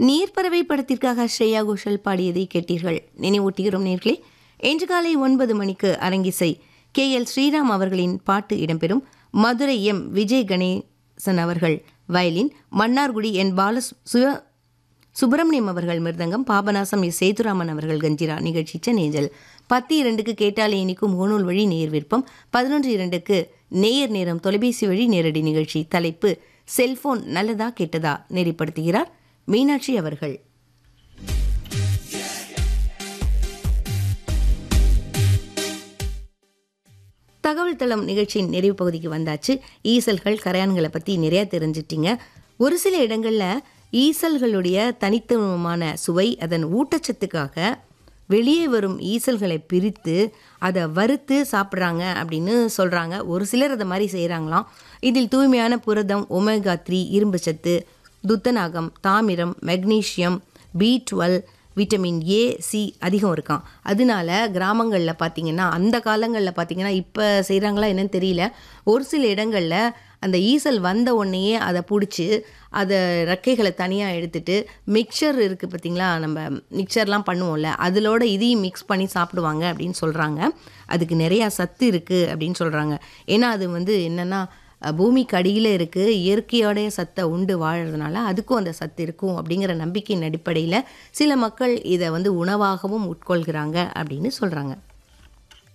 நீர்ப்பறவை படத்திற்காக ஸ்ரேயா கோஷல் பாடியதை கேட்டீர்கள் நினைவூட்டுகிறோம் நேர்களே இன்று காலை ஒன்பது மணிக்கு அரங்கிசை கே எல் ஸ்ரீராம் அவர்களின் பாட்டு இடம்பெறும் மதுரை எம் விஜய் கணேசன் அவர்கள் வயலின் மன்னார்குடி என் பால சுய சுப்பிரமணியம் அவர்கள் மிருதங்கம் பாபநாசம் எஸ் சேதுராமன் அவர்கள் கஞ்சிரா நிகழ்ச்சி சென்னேஞ்சல் பத்து இரண்டுக்கு கேட்டாலே இனிக்கும் முகநூல் வழி நேர் விருப்பம் பதினொன்று இரண்டுக்கு நேயர் நேரம் தொலைபேசி வழி நேரடி நிகழ்ச்சி தலைப்பு செல்போன் நல்லதா கெட்டதா நெறிப்படுத்துகிறார் மீனாட்சி அவர்கள் தகவல் தளம் நிகழ்ச்சியின் நிறைவு பகுதிக்கு வந்தாச்சு ஈசல்கள் கரையான்களை பற்றி நிறையா தெரிஞ்சிட்டிங்க ஒரு சில இடங்களில் ஈசல்களுடைய தனித்துவமான சுவை அதன் ஊட்டச்சத்துக்காக வெளியே வரும் ஈசல்களை பிரித்து அதை வறுத்து சாப்பிட்றாங்க அப்படின்னு சொல்கிறாங்க ஒரு சிலர் அதை மாதிரி செய்கிறாங்களாம் இதில் தூய்மையான புரதம் ஒமேகா த்ரீ இரும்பு சத்து துத்தநாகம் தாமிரம் magnesium B twelve vitamin A C அதிகம் இருக்கான் அதனால கிராமங்களில் பார்த்தீங்கன்னா அந்த காலங்களில் பார்த்தீங்கன்னா இப்போ செய்கிறாங்களா என்னன்னு தெரியல ஒரு சில இடங்களில் அந்த ஈசல் வந்த உடனேயே அதை பிடிச்சி அதை ரெக்கைகளை தனியாக எடுத்துட்டு மிக்சர் இருக்குது பார்த்தீங்களா நம்ம மிக்சர்லாம் பண்ணுவோம்ல அதிலோட இதையும் மிக்ஸ் பண்ணி சாப்பிடுவாங்க அப்படின்னு சொல்கிறாங்க அதுக்கு நிறையா சத்து இருக்குது அப்படின்னு சொல்கிறாங்க ஏன்னா அது வந்து என்னென்னா பூமிக்கு அடியில் இருக்குது இயற்கையோடைய சத்தை உண்டு வாழறதுனால அதுக்கும் அந்த சத்து இருக்கும் அப்படிங்கிற நம்பிக்கையின் அடிப்படையில் சில மக்கள் இதை வந்து உணவாகவும் உட்கொள்கிறாங்க அப்படின்னு சொல்கிறாங்க